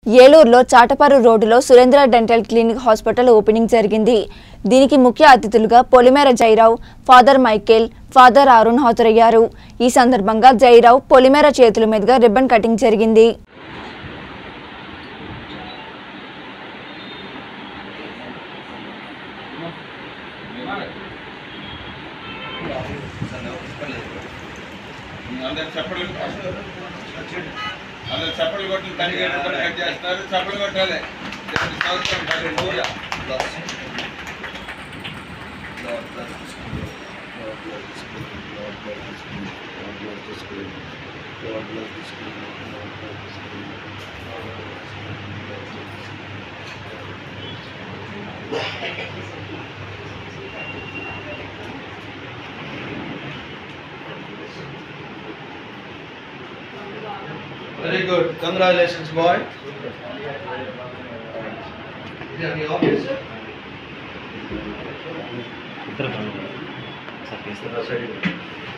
ఏలూరులో చాటపర్రు రోడ్డులో Surendra dental clinic hospital opening జరిగింది దీనికి ముఖ్య అతిథులుగా Polimera Jairao father Michael father Arun హాజరయ్యారు ఈ సందర్భంగా జైరావ్ పొలిమేర చేతుల మీదుగా రిబ్బన్ కటింగ్ జరిగింది అందరు చప్పట్లు అందరు చప్పట్లు కొట్టి తల్లి కట్ చేస్తున్నారు చప్పట్లు కొట్టాలి దేవుని స్తోత్రం, హల్లెలూయా. Very good. Congratulations, boy. Yeah, the officer. That's very good.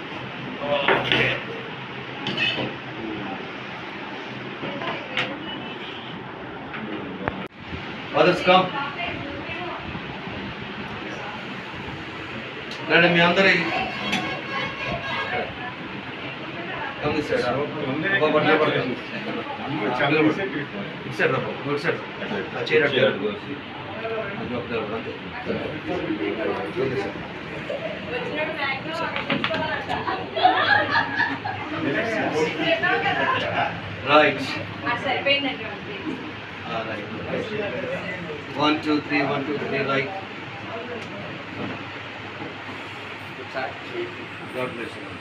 Others come. రండి మీ అందరి Come this side. అబ్బా, బట్టలు పడకండి. ఇటు సైడ్ రా బాబు, ఇటు సైడ్. ఆ చైర్ అటు జరుగు. అది ఒక దగ్గర అంతే. Come this side. Right. Ah, right. One, two, three, one, two, three, right. God bless you.